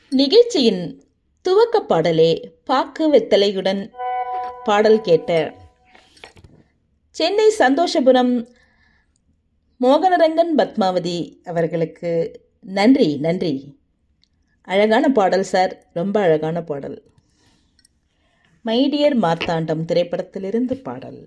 நிகழ்ச்சியின் துவக்க பாடலே பாக்கு வெத்தலையுடன் பாடல் கேட்ட சென்னை சந்தோஷபுரம் மோகனரங்கன் பத்மாவதி அவர்களுக்கு நன்றி நன்றி அழகான பாடல் சார் ரொம்ப அழகான பாடல் மைடியர் மார்த்தாண்டம் திரைப்படத்திலிருந்து பாடல்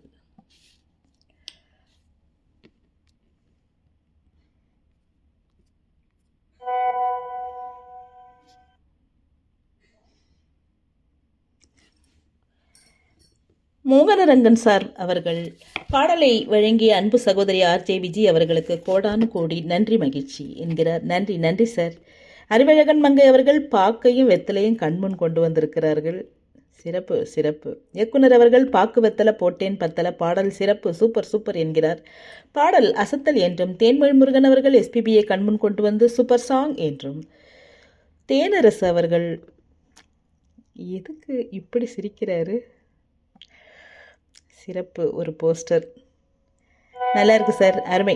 மோகனரங்கன் சார் அவர்கள் பாடலை வழங்கிய அன்பு சகோதரி ஆர்ஜே விஜி அவர்களுக்கு கோடானு கோடி நன்றி மகிழ்ச்சி என்கிறார் நன்றி நன்றி சார் அறிவழகன் மங்கை அவர்கள் பாக்கையும் வெத்தலையும் கண்முன் கொண்டு வந்திருக்கிறார்கள் சிறப்பு சிறப்பு இயக்குனர் அவர்கள் பாக்கு வெத்தலை போட்டேன் பத்தலை பாடல் சிறப்பு சூப்பர் சூப்பர் என்கிறார் பாடல் அசத்தல் என்றும் தேன்மொழி முருகன் அவர்கள் எஸ்பிபியை கண்முன் கொண்டு வந்து சூப்பர் சாங் என்றும் தேனரசு அவர்கள் எதுக்கு இப்படி சிரிக்கிறாரு சிறப்பு ஒரு போஸ்டர் நல்லா இருக்கு சார் அருமை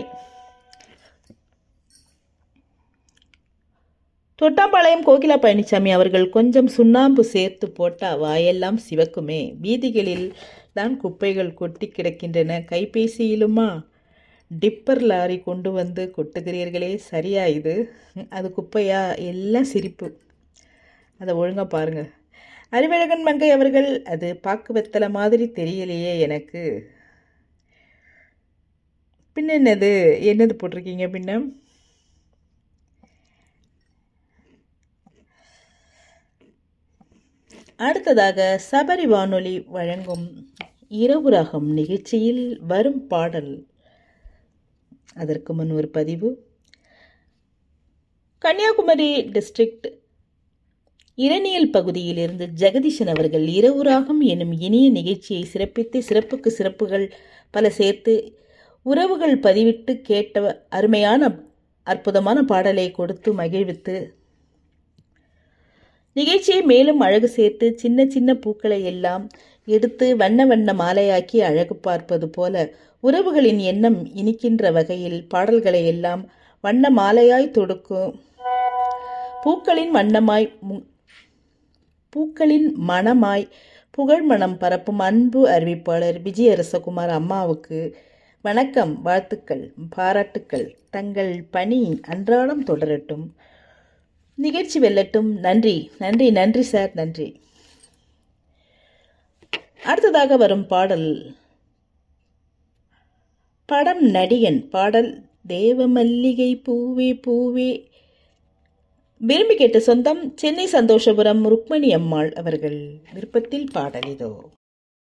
தொட்டாம்பாளையம் கோகிலா பழனிசாமி அவர்கள் கொஞ்சம் சுண்ணாம்பு சேர்த்து போட்டால் வாயெல்லாம் சிவக்குமே வீதிகளில் தான் குப்பைகள் கொட்டி கிடக்கின்றன கைபேசியிலுமா டிப்பர் லாரி கொண்டு வந்து கொட்டுகிறீர்களே சரியா இது அது குப்பையா எல்லாம் சிரிப்பு அதை ஒழுங்காக பாருங்கள் அறிவழகன் மங்கை அவர்கள் அது பாக்கு வெத்தலை மாதிரி தெரியலையே எனக்கு பின்ன என்னது என்னது போட்டிருக்கீங்க பின்ன அடுத்ததாக சபரி வானொலி வழங்கும் இரவு ராகம் நிகழ்ச்சியில் வரும் பாடல் அதற்கு முன் ஒரு பதிவு கன்னியாகுமரி டிஸ்ட்ரிக்ட் இரணியல் பகுதியில் இருந்து ஜெகதீசன் அவர்கள் இரவு ராகம் எனும் இனிய நிகழ்ச்சியை சிறப்பித்து சிறப்புக்கு சிறப்புகள் பல சேர்த்து உறவுகள் பதிவிட்டு கேட்ட அருமையான அற்புதமான பாடலை கொடுத்து மகிழ்வித்து நிகழ்ச்சியை மேலும் அழகு சேர்த்து சின்ன சின்ன பூக்களை எல்லாம் எடுத்து வண்ண வண்ண மாலையாக்கி அழகு பார்ப்பது போல உறவுகளின் எண்ணம் இனிக்கின்ற வகையில் பாடல்களை எல்லாம் வண்ண மாலையாய் தொடுக்கும் பூக்களின் வண்ணமாய் பூக்களின் மனமாய் புகழ் மனம் பரப்பும் அன்பு அறிவிப்பாளர் விஜயரசகுமார் அம்மாவுக்கு வணக்கம் வாழ்த்துக்கள் பாராட்டுக்கள் தங்கள் பணி அன்றாடம் தொடரட்டும் நிகழ்ச்சி வெல்லட்டும் நன்றி நன்றி நன்றி சார் நன்றி அடுத்ததாக வரும் பாடல் படம் நடிகன் பாடல் தேவ மல்லிகை பூவே பூவே விரும்பி கேட்ட சொந்தம் சென்னை சந்தோஷபுரம் ருக்மணி அம்மாள் அவர்கள் விருப்பத்தில் பாடல் இதோ